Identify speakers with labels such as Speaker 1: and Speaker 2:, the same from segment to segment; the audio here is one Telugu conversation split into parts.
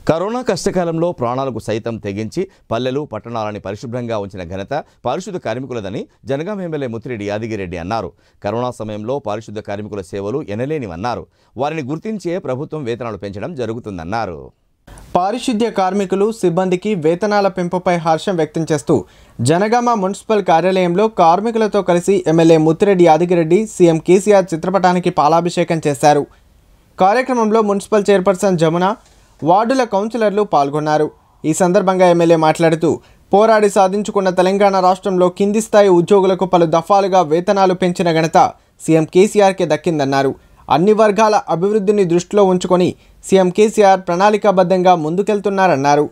Speaker 1: కరోనా కష్టకాలంలో ప్రాణాలకు సైతం తెగించి పల్లెలు పట్టణాలని పరిశుభ్రంగా ఉంచిన ఘనత పారిశుద్ధ కార్మికులదని జనగాం ఎమ్మెల్యే ముత్తిరెడ్డి యాదగిరెడ్డి అన్నారు కరోనా సమయంలో పారిశుద్ధ కార్మికుల సేవలు ఎనలేనివన్నారు వారిని గుర్తించే ప్రభుత్వం వేతనాలు పెంచడం జరుగుతుందన్నారు
Speaker 2: పారిశుద్ధ్య కార్మికులు సిబ్బందికి వేతనాల పెంపుపై హర్షం వ్యక్తం చేస్తూ జనగామ మున్సిపల్ కార్యాలయంలో కార్మికులతో కలిసి ఎమ్మెల్యే ముత్తిరెడ్డి యాదగిరెడ్డి సీఎం కేసీఆర్ చిత్రపటానికి పాలాభిషేకం చేశారు కార్యక్రమంలో మున్సిపల్ చైర్పర్సన్ జమున వార్డుల కౌన్సిలర్లు పాల్గొన్నారు ఈ సందర్భంగా ఎమ్మెల్యే మాట్లాడుతూ పోరాడి సాధించుకున్న తెలంగాణ రాష్ట్రంలో కింది స్థాయి ఉద్యోగులకు పలు దఫాలుగా వేతనాలు పెంచిన ఘనత సీఎం కేసీఆర్కే దక్కిందన్నారు అన్ని వర్గాల అభివృద్ధిని దృష్టిలో ఉంచుకొని సీఎం కేసీఆర్ ప్రణాళికాబద్ధంగా ముందుకెళ్తున్నారన్నారు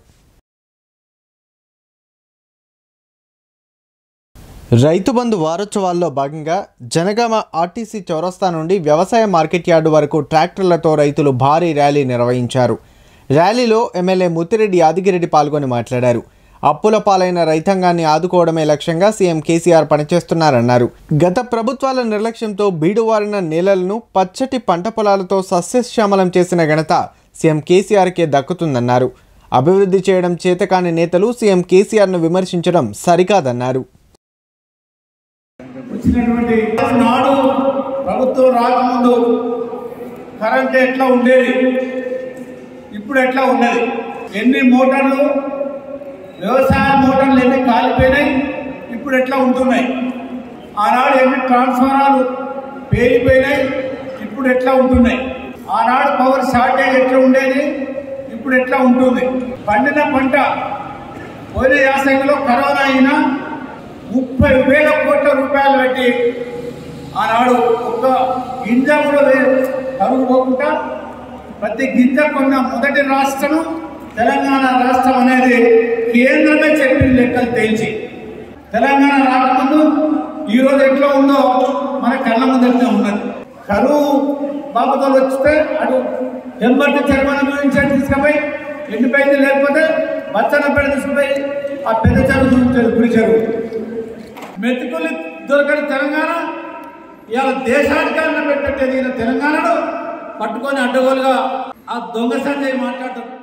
Speaker 2: రైతు బంధు వారోత్సవాల్లో భాగంగా జనగామ ఆర్టీసీ చౌరస్తా నుండి వ్యవసాయ మార్కెట్ యార్డు వరకు ట్రాక్టర్లతో రైతులు భారీ ర్యాలీ నిర్వహించారు ర్యాలీలో ఎమ్మెల్యే ముత్తిరెడ్డి యాదగిరెడ్డి పాల్గొని మాట్లాడారు అప్పుల పాలైన రైతాంగాన్ని ఆదుకోవడమే లక్ష్యంగా సీఎం కేసీఆర్ పనిచేస్తున్నారన్నారు గత ప్రభుత్వాల నిర్లక్ష్యంతో బీడువారిన నేలలను పచ్చటి పంట పొలాలతో సస్యశ్యామలం చేసిన ఘనత సీఎం కేసీఆర్కే దక్కుతుందన్నారు అభివృద్ధి చేయడం చేతకాని నేతలు సీఎం కేసీఆర్ను విమర్శించడం సరికాదన్నారు
Speaker 3: వచ్చినటువంటి నాడు ప్రభుత్వం రాకముందు కరెంట్ ఎట్లా ఉండేది ఇప్పుడు ఎట్లా ఉన్నది ఎన్ని మోటార్లు వ్యవసాయ మోటార్లు ఎన్ని కాలిపోయినాయి ఇప్పుడు ఎట్లా ఉంటున్నాయి ఆనాడు ఎన్ని ట్రాన్స్ఫారాలు పేలిపోయినాయి ఇప్పుడు ఎట్లా ఉంటున్నాయి ఆనాడు పవర్ షార్టేజ్ ఎట్లా ఉండేది ఇప్పుడు ఎట్లా ఉంటుంది పండిన పంట పోయిన యాసంగిలో కరోనా అయినా ముప్పై వేల కోట్ల రూపాయలు పెట్టి ఆనాడు ఒక్క గింజ కూడా వే- కరువు పోకుండా ప్రతి గింజ కొన్న మొదటి రాష్ట్రం తెలంగాణ రాష్ట్రం అనేది కేంద్రమే చెప్పిన లెక్కలు తేల్చి తెలంగాణ రాకముందు ఈ రోజు ఎట్లా ఉందో మన కళ్ళ ముందరనే ఉన్నది కరువు బాబుతలు వస్తే అటు ఎంబట్టి చర్మన గురించి తీసుకుపోయి ఎండిపోయింది లేకపోతే బచ్చన పెడ తీసుకుపోయి ఆ పెద్ద చెరువు చూపించారు గుడి చెరువు మెతుకులు దొరకని తెలంగాణ ఇవాళ దేశానికి అన్నం పెట్టేది ఈయన తెలంగాణను పట్టుకొని అడ్డగోలుగా ఆ దొంగ సంజయ్ మాట్లాడతారు